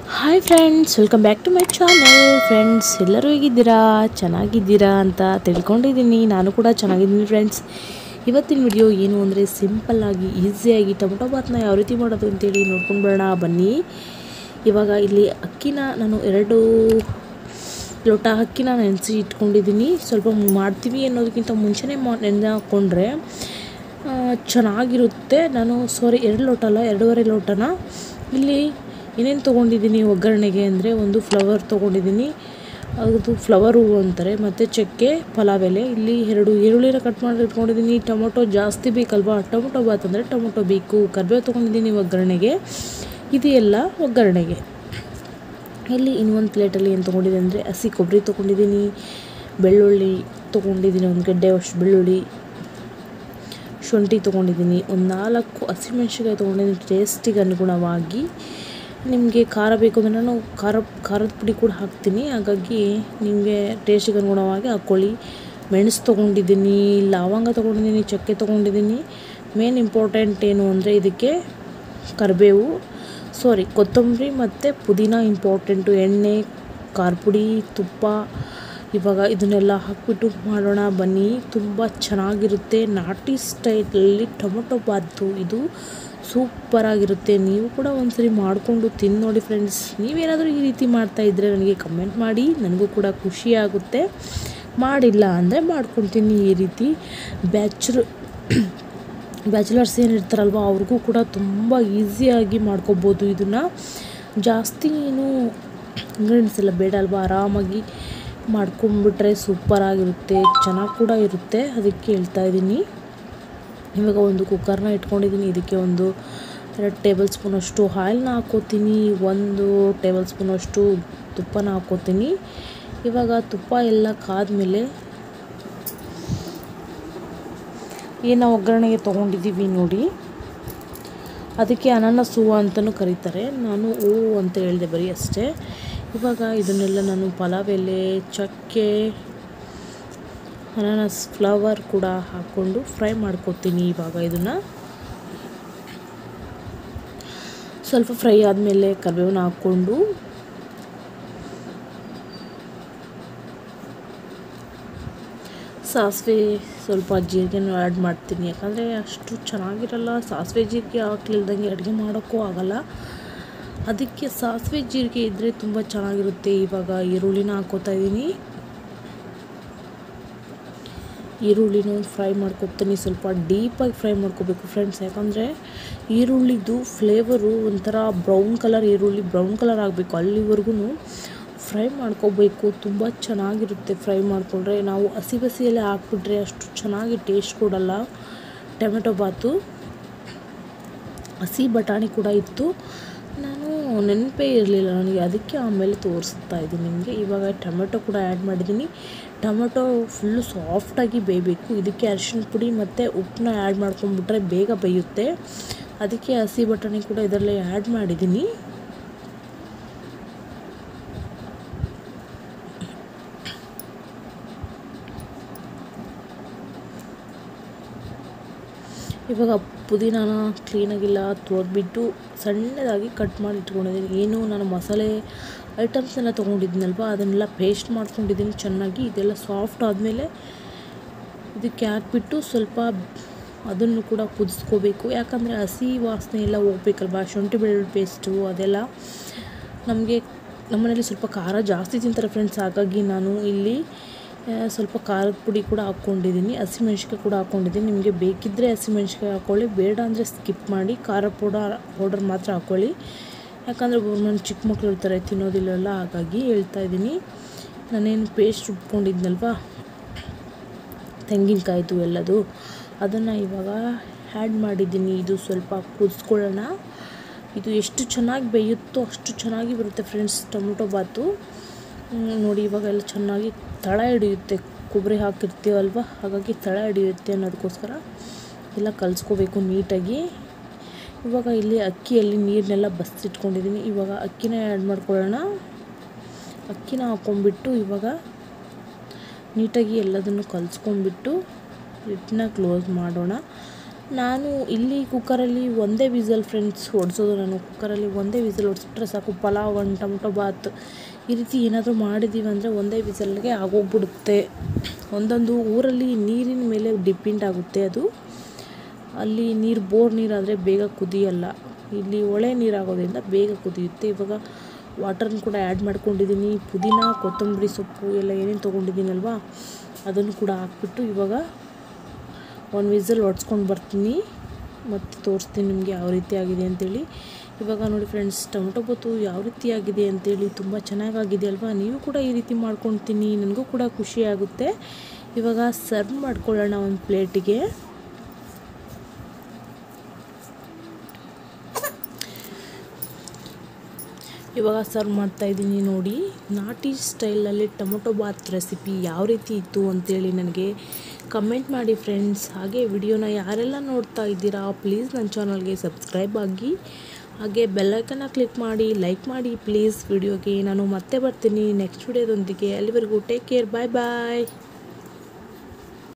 hi friends welcome back to my channel friends ಎಲ್ಲರೂ ಹೇಗಿದ್ದೀರಾ ಚೆನ್ನಾಗಿದ್ದೀರಾ ಅಂತ ತಿಳ್ಕೊಂಡಿದ್ದೀನಿ ನಾನು ಕೂಡ ಚೆನ್ನಾಗಿದ್ದೀನಿ ಫ್ರೆಂಡ್ಸ್ ಇವತ್ತಿನ ವಿಡಿಯೋ ಏನು ಅಂದರೆ ಸಿಂಪಲ್ಲಾಗಿ ಈಸಿಯಾಗಿ ಟೊಮೊಟೊ ಬಾತ್ನ ಯಾವ ರೀತಿ ಮಾಡೋದು ಅಂತೇಳಿ ನೋಡ್ಕೊಂಡು ಬರೋಣ ಬನ್ನಿ ಇವಾಗ ಇಲ್ಲಿ ಅಕ್ಕಿನ ನಾನು ಎರಡು ಲೋಟ ಅಕ್ಕಿನ ನೆನೆಸಿ ಇಟ್ಕೊಂಡಿದ್ದೀನಿ ಸ್ವಲ್ಪ ಮಾಡ್ತೀವಿ ಅನ್ನೋದಕ್ಕಿಂತ ಮುಂಚೆನೇ ಮಾ ನೆನೆ ಹಾಕ್ಕೊಂಡ್ರೆ ಆ, ಚೆನ್ನಾಗಿರುತ್ತೆ ನಾನು ಸಾರಿ ಎರಡು ಲೋಟ ಅಲ್ಲ ಎರಡೂವರೆ ಲೋಟನ ಇಲ್ಲಿ ಏನೇನು ತೊಗೊಂಡಿದ್ದೀನಿ ಒಗ್ಗರಣೆಗೆ ಅಂದರೆ ಒಂದು ಫ್ಲವರ್ ತೊಗೊಂಡಿದ್ದೀನಿ ಅದು ಫ್ಲವರ್ ಹೂವು ಅಂತಾರೆ ಮತ್ತು ಚಕ್ಕೆ ಪಲಾವ್ ಎಲೆ ಇಲ್ಲಿ ಎರಡು ಈರುಳ್ಳಿನ ಕಟ್ ಮಾಡಿ ಇಟ್ಕೊಂಡಿದ್ದೀನಿ ಟೊಮೊಟೊ ಜಾಸ್ತಿ ಬೇಕಲ್ವಾ ಟೊಮೊಟೊ ಬಾತ್ ಅಂದರೆ ಟೊಮೊಟೊ ಬೇಕು ಕರಿಬೇವು ತೊಗೊಂಡಿದ್ದೀನಿ ಒಗ್ಗರಣೆಗೆ ಇದು ಎಲ್ಲ ಒಗ್ಗರಣೆಗೆ ಇಲ್ಲಿ ಇನ್ನೊಂದು ಪ್ಲೇಟಲ್ಲಿ ಏನು ತೊಗೊಂಡಿದ್ದೀನಿ ಅಂದರೆ ಹಸಿ ಕೊಬ್ಬರಿ ತೊಗೊಂಡಿದ್ದೀನಿ ಬೆಳ್ಳುಳ್ಳಿ ತೊಗೊಂಡಿದ್ದೀನಿ ಒಂದು ಗಡ್ಡೆ ಅಷ್ಟು ಬೆಳ್ಳುಳ್ಳಿ ಶುಂಠಿ ತೊಗೊಂಡಿದ್ದೀನಿ ಒಂದು ನಾಲ್ಕು ಹಸಿಮೆಣ್ಸಿನ್ಕಾಯಿ ತೊಗೊಂಡಿದ್ದೀನಿ ಟೇಸ್ಟಿಗೆ ಅನುಗುಣವಾಗಿ ನಿಮಗೆ ಖಾರ ಬೇಕು ಅಂದರೆ ನಾನು ಖಾರ ಖಾರದ ಪುಡಿ ಕೂಡ ಹಾಕ್ತೀನಿ ಹಾಗಾಗಿ ನಿಮಗೆ ಟೇಸ್ಟಿಗೆ ಅನುಗುಣವಾಗಿ ಹಾಕ್ಕೊಳ್ಳಿ ಮೆಣಸು ತೊಗೊಂಡಿದ್ದೀನಿ ಲವಂಗ ತೊಗೊಂಡಿದ್ದೀನಿ ಚಕ್ಕೆ ತೊಗೊಂಡಿದ್ದೀನಿ ಮೇನ್ ಇಂಪಾರ್ಟೆಂಟ್ ಏನು ಅಂದರೆ ಇದಕ್ಕೆ ಕರಿಬೇವು ಸಾರಿ ಕೊತ್ತಂಬರಿ ಮತ್ತು ಪುದೀನ ಇಂಪಾರ್ಟೆಂಟು ಎಣ್ಣೆ ಖಾರ ಪುಡಿ ತುಪ್ಪ ಇವಾಗ ಇದನ್ನೆಲ್ಲ ಹಾಕ್ಬಿಟ್ಟು ಮಾಡೋಣ ಬನ್ನಿ ತುಂಬ ಚೆನ್ನಾಗಿರುತ್ತೆ ನಾಟಿ ಸ್ಟೈಲಲ್ಲಿ ಟೊಮೊಟೊ ಬಾತು ಇದು ಸೂಪರಾಗಿರುತ್ತೆ ನೀವು ಕೂಡ ಒಂದ್ಸರಿ ಮಾಡಿಕೊಂಡು ತಿಂದು ನೋಡಿ ಫ್ರೆಂಡ್ಸ್ ನೀವೇನಾದರೂ ಈ ರೀತಿ ಮಾಡ್ತಾ ಇದ್ದರೆ ನನಗೆ ಕಮೆಂಟ್ ಮಾಡಿ ನನಗೂ ಕೂಡ ಖುಷಿ ಆಗುತ್ತೆ ಮಾಡಿಲ್ಲ ಅಂದರೆ ಮಾಡ್ಕೊತೀನಿ ಈ ರೀತಿ ಬ್ಯಾಚುಲ್ ಬ್ಯಾಚುಲರ್ಸ್ ಏನಿರ್ತಾರಲ್ವ ಅವ್ರಿಗೂ ಕೂಡ ತುಂಬ ಈಸಿಯಾಗಿ ಮಾಡ್ಕೋಬೋದು ಇದನ್ನು ಜಾಸ್ತಿ ಏನು ಇಂಗ್ರೀಡಿಯೆಂಟ್ಸ್ ಎಲ್ಲ ಬೇಡ ಅಲ್ವಾ ಆರಾಮಾಗಿ ಮಾಡ್ಕೊಂಬಿಟ್ರೆ ಸೂಪರಾಗಿರುತ್ತೆ ಚೆನ್ನಾಗಿ ಕೂಡ ಇರುತ್ತೆ ಅದಕ್ಕೆ ಹೇಳ್ತಾ ಇದ್ದೀನಿ ಇವಾಗ ಒಂದು ಕುಕ್ಕರ್ನ ಇಟ್ಕೊಂಡಿದ್ದೀನಿ ಇದಕ್ಕೆ ಒಂದು ಎರಡು ಟೇಬಲ್ ಸ್ಪೂನಷ್ಟು ಆಯಿಲ್ನ ಹಾಕ್ಕೋತೀನಿ ಒಂದು ಟೇಬಲ್ ಸ್ಪೂನಷ್ಟು ತುಪ್ಪನ ಹಾಕ್ಕೋತೀನಿ ಇವಾಗ ತುಪ್ಪ ಎಲ್ಲ ಕಾದ್ಮೇಲೆ ಏನು ನಾವು ಒಗ್ಗರಣೆಗೆ ತೊಗೊಂಡಿದ್ದೀವಿ ನೋಡಿ ಅದಕ್ಕೆ ಅನಾನಸ್ ಹೂವು ಅಂತಲೂ ಕರೀತಾರೆ ನಾನು ಹೂವು ಅಂತ ಹೇಳಿದೆ ಬರೀ ಅಷ್ಟೇ ಇವಾಗ ಇದನ್ನೆಲ್ಲ ನಾನು ಪಲಾವ್ ಎಲೆ ಚಕ್ಕೆ ಅನಾನಸ್ ಫ್ಲವರ್ ಕೂಡ ಹಾಕ್ಕೊಂಡು ಫ್ರೈ ಮಾಡ್ಕೊತೀನಿ ಇವಾಗ ಇದನ್ನು ಸ್ವಲ್ಪ ಫ್ರೈ ಆದಮೇಲೆ ಕರಿಬೇವನ್ನ ಹಾಕ್ಕೊಂಡು ಸಾಸಿವೆ ಸ್ವಲ್ಪ ಜೀರಿಗೆನೂ ಆ್ಯಡ್ ಮಾಡ್ತೀನಿ ಯಾಕಂದರೆ ಅಷ್ಟು ಚೆನ್ನಾಗಿರಲ್ಲ ಸಾಸಿವೆ ಜೀರಿಗೆ ಹಾಕ್ಲಿಲ್ದಂಗೆ ಅಡುಗೆ ಮಾಡೋಕ್ಕೂ ಆಗಲ್ಲ ಅದಕ್ಕೆ ಸಾಸಿವೆ ಜೀರಿಗೆ ಇದ್ದರೆ ತುಂಬ ಚೆನ್ನಾಗಿರುತ್ತೆ ಇವಾಗ ಈರುಳ್ಳಿನ ಹಾಕ್ಕೋತಾ ಇದ್ದೀನಿ ಈರುಳ್ಳಿನೂ ಫ್ರೈ ಮಾಡ್ಕೊತೀನಿ ಸ್ವಲ್ಪ ಡೀಪಾಗಿ ಫ್ರೈ ಮಾಡ್ಕೋಬೇಕು ಫ್ರೆಂಡ್ಸ್ ಯಾಕಂದರೆ ಈರುಳ್ಳಿದು ಫ್ಲೇವರು ಒಂಥರ ಬ್ರೌನ್ ಕಲರ್ ಈರುಳ್ಳಿ ಬ್ರೌನ್ ಕಲರ್ ಆಗಬೇಕು ಅಲ್ಲಿವರೆಗೂ ಫ್ರೈ ಮಾಡ್ಕೋಬೇಕು ತುಂಬ ಚೆನ್ನಾಗಿರುತ್ತೆ ಫ್ರೈ ಮಾಡಿಕೊಂಡ್ರೆ ನಾವು ಹಸಿ ಬಸಿಯಲ್ಲೇ ಹಾಕ್ಬಿಟ್ರೆ ಅಷ್ಟು ಚೆನ್ನಾಗಿ ಟೇಸ್ಟ್ ಕೊಡಲ್ಲ ಟೊಮೆಟೊ ಬಾತು ಹಸಿ ಬಟಾಣಿ ಕೂಡ ಇತ್ತು ನಾನು ನೆನಪೇ ಇರಲಿಲ್ಲ ನನಗೆ ಅದಕ್ಕೆ ಆಮೇಲೆ ತೋರಿಸ್ತಾ ಇದ್ದೀನಿ ನಿಮಗೆ ಇವಾಗ ಟೊಮೆಟೊ ಕೂಡ ಆ್ಯಡ್ ಮಾಡಿದ್ದೀನಿ ಟೊಮೆಟೊ ಫುಲ್ಲು ಸಾಫ್ಟಾಗಿ ಬೇಯಬೇಕು ಇದಕ್ಕೆ ಅರಿಶಿನ ಪುಡಿ ಮತ್ತು ಉಪ್ಪನ್ನ ಆ್ಯಡ್ ಮಾಡ್ಕೊಂಡ್ಬಿಟ್ರೆ ಬೇಗ ಬೇಯುತ್ತೆ ಅದಕ್ಕೆ ಹಸಿ ಬಟಾಣಿ ಕೂಡ ಇದರಲ್ಲೇ ಆ್ಯಡ್ ಮಾಡಿದ್ದೀನಿ ಇವಾಗ ಪುದೀನಾನ ಕ್ಲೀನಾಗಿಲ್ಲ ತೊಳೆದ್ಬಿಟ್ಟು ಸಣ್ಣದಾಗಿ ಕಟ್ ಮಾಡಿ ಇಟ್ಕೊಂಡಿದ್ದೀನಿ ಏನು ನಾನು ಮಸಾಲೆ ಐಟಮ್ಸ್ನೆಲ್ಲ ತೊಗೊಂಡಿದ್ದೀನಲ್ವ ಅದನ್ನೆಲ್ಲ ಪೇಸ್ಟ್ ಮಾಡ್ಕೊಂಡಿದ್ದೀನಿ ಚೆನ್ನಾಗಿ ಇದೆಲ್ಲ ಸಾಫ್ಟ್ ಆದಮೇಲೆ ಇದಕ್ಕೆ ಹಾಕ್ಬಿಟ್ಟು ಸ್ವಲ್ಪ ಅದನ್ನು ಕೂಡ ಕುದಿಸ್ಕೋಬೇಕು ಯಾಕಂದರೆ ಹಸಿ ವಾಸನೆ ಎಲ್ಲ ಹೋಗ್ಬೇಕಲ್ವ ಶುಂಠಿ ಬೆಳ್ಳುಳ್ಳಿ ಪೇಸ್ಟು ಅದೆಲ್ಲ ನಮಗೆ ನಮ್ಮನೇಲಿ ಸ್ವಲ್ಪ ಖಾರ ಜಾಸ್ತಿ ತಿಂತಾರೆ ಫ್ರೆಂಡ್ಸ್ ಹಾಗಾಗಿ ನಾನು ಇಲ್ಲಿ ಆ, ಸ್ವಲ್ಪ ಖಾರದ ಪುಡಿ ಕೂಡ ಹಾಕ್ಕೊಂಡಿದ್ದೀನಿ ಹಸಿಮೆಣ್ಸಿಕಾಯಿ ಕೂಡ ಹಾಕ್ಕೊಂಡಿದ್ದೀನಿ ನಿಮಗೆ ಬೇಕಿದ್ದರೆ ಹಸಿಮೆಣ್ಸಿಕಾಯಿ ಹಾಕ್ಕೊಳ್ಳಿ ಬೇಡ ಅಂದರೆ ಸ್ಕಿಪ್ ಮಾಡಿ ಖಾರ ಪೌಡರ್ ಪೌಡರ್ ಮಾತ್ರ ಹಾಕ್ಕೊಳ್ಳಿ ಯಾಕಂದರೆ ನನ್ನ ಚಿಕ್ಕ ಮಕ್ಳು ಇರ್ತಾರೆ ತಿನ್ನೋದಿಲ್ಲಲ್ಲ ಹಾಗಾಗಿ ಹೇಳ್ತಾ ಇದ್ದೀನಿ ನಾನೇನು ಪೇಸ್ಟ್ ರುಬ್ಕೊಂಡಿದ್ನಲ್ವ ತೆಂಗಿನಕಾಯ್ದು ಎಲ್ಲದು ಅದನ್ನು ಇವಾಗ ಆ್ಯಡ್ ಮಾಡಿದ್ದೀನಿ ಇದು ಸ್ವಲ್ಪ ಕುದಿಸ್ಕೊಳ್ಳೋಣ ಇದು ಎಷ್ಟು ಚೆನ್ನಾಗಿ ಬೇಯುತ್ತೋ ಅಷ್ಟು ಚೆನ್ನಾಗಿ ಬರುತ್ತೆ ಫ್ರೆಂಡ್ಸ್ ಟೊಮೊಟೊ ಬಾತು ಹ್ಮ್, ನೋಡಿ ಇವಾಗ ಎಲ್ಲ ಚೆನ್ನಾಗಿ ತಳ ಹಿಡಿಯುತ್ತೆ ಕೊಬ್ಬರಿ ಹಾಕಿರ್ತೀವಲ್ವ ಹಾಗಾಗಿ ತಳ ಹಿಡಿಯುತ್ತೆ ಅನ್ನೋದಕ್ಕೋಸ್ಕರ ಎಲ್ಲ ಕಲಿಸ್ಕೋಬೇಕು ನೀಟಾಗಿ ಇವಾಗ ಇಲ್ಲಿ ಅಕ್ಕಿಯಲ್ಲಿ ನೀರನ್ನೆಲ್ಲ ಬಸಿಟ್ಕೊಂಡಿದ್ದೀನಿ ಇವಾಗ ಅಕ್ಕಿನ ಆ್ಯಡ್ ಮಾಡ್ಕೊಳ್ಳೋಣ ಅಕ್ಕಿನ ಹಾಕ್ಕೊಂಬಿಟ್ಟು ಇವಾಗ ನೀಟಾಗಿ ಎಲ್ಲದನ್ನು ಕಲಿಸ್ಕೊಂಡ್ಬಿಟ್ಟು ಹಿಟ್ಟನ್ನ ಕ್ಲೋಸ್ ಮಾಡೋಣ ನಾನು ಇಲ್ಲಿ ಕುಕ್ಕರಲ್ಲಿ ಒಂದೇ ವಿಸಲ್ ಫ್ರೆಂಡ್ಸ್ ಹೊಡ್ಸೋದು ನಾನು ಕುಕ್ಕರಲ್ಲಿ ಒಂದೇ ವಿಸಲ್ ಹೊಡ್ಸ್ಬಿಟ್ರೆ ಸಾಕು ಪಲಾವ್ ಒಂದು ಟೊಮೊಟೊ ಬಾತ್ ಈ ರೀತಿ ಏನಾದರೂ ಮಾಡಿದ್ದೀವಿ ಅಂದರೆ ಒಂದೇ ವಿಸಲ್ಗೆ ಆಗೋಗ್ಬಿಡುತ್ತೆ ಒಂದೊಂದು ಊರಲ್ಲಿ ನೀರಿನ ಮೇಲೆ ಡಿಪೆಂಡ್ ಆಗುತ್ತೆ ಅದು ಅಲ್ಲಿ ನೀರು ಬೋರ್ ನೀರಾದರೆ ಬೇಗ ಕುದಿಯಲ್ಲ ಇಲ್ಲಿ ಒಳೆ ನೀರಾಗೋದ್ರಿಂದ ಬೇಗ ಕುದಿಯುತ್ತೆ ಇವಾಗ ವಾಟರ್ನ ಕೂಡ ಆ್ಯಡ್ ಮಾಡ್ಕೊಂಡಿದ್ದೀನಿ ಪುದೀನ ಕೊತ್ತಂಬರಿ ಸೊಪ್ಪು ಎಲ್ಲ ಏನೇನು ತೊಗೊಂಡಿದ್ದೀನಲ್ವಾ ಅದನ್ನು ಕೂಡ ಹಾಕ್ಬಿಟ್ಟು ಇವಾಗ ಒಂದು ವಿಸಲ್ ಹೊಡ್ಸ್ಕೊಂಡು ಬರ್ತೀನಿ ಮತ್ತು ತೋರಿಸ್ತೀನಿ ನಿಮಗೆ ಯಾವ ರೀತಿ ಆಗಿದೆ ಅಂತೇಳಿ ಇವಾಗ ನೋಡಿ ಫ್ರೆಂಡ್ಸ್ ಟೊಮೊಟೊ ಬಾತು ಯಾವ ರೀತಿ ಆಗಿದೆ ಅಂತೇಳಿ ತುಂಬ ಚೆನ್ನಾಗಾಗಿದೆ ಅಲ್ವಾ ನೀವು ಕೂಡ ಈ ರೀತಿ ಮಾಡ್ಕೊಳ್ತೀನಿ ನನಗೂ ಕೂಡ ಖುಷಿ ಆಗುತ್ತೆ ಇವಾಗ ಸರ್ವ್ ಮಾಡ್ಕೊಳ್ಳೋಣ ಒಂದು ಪ್ಲೇಟಿಗೆ ಇವಾಗ ಸರ್ವ್ ಮಾಡ್ತಾ ಇದ್ದೀನಿ ನೋಡಿ ನಾಟಿ ಸ್ಟೈಲಲ್ಲಿ ಟೊಮೊಟೊ ಬಾತ್ ರೆಸಿಪಿ ಯಾವ ರೀತಿ ಇತ್ತು ಅಂತೇಳಿ ನನಗೆ ಕಮೆಂಟ್ ಮಾಡಿ ಫ್ರೆಂಡ್ಸ್ ಹಾಗೆ ವಿಡಿಯೋನ ಯಾರೆಲ್ಲ ನೋಡ್ತಾ ಇದ್ದೀರಾ ಪ್ಲೀಸ್ ನನ್ನ ಚಾನಲ್ಗೆ ಸಬ್ಸ್ಕ್ರೈಬ್ ಆಗಿ ಹಾಗೆ ಬೆಲ್ಲೈಕನ್ನ ಕ್ಲಿಕ್ ಮಾಡಿ ಲೈಕ್ ಮಾಡಿ ಪ್ಲೀಸ್ ವಿಡಿಯೋಗೆ ನಾನು ಮತ್ತೆ ಬರ್ತೀನಿ ನೆಕ್ಸ್ಟ್ ವಿಡಿಯೋದೊಂದಿಗೆ ಅಲ್ಲಿವರೆಗೂ ಟೇಕ್ ಕೇರ್ ಬಾಯ್ ಬಾಯ್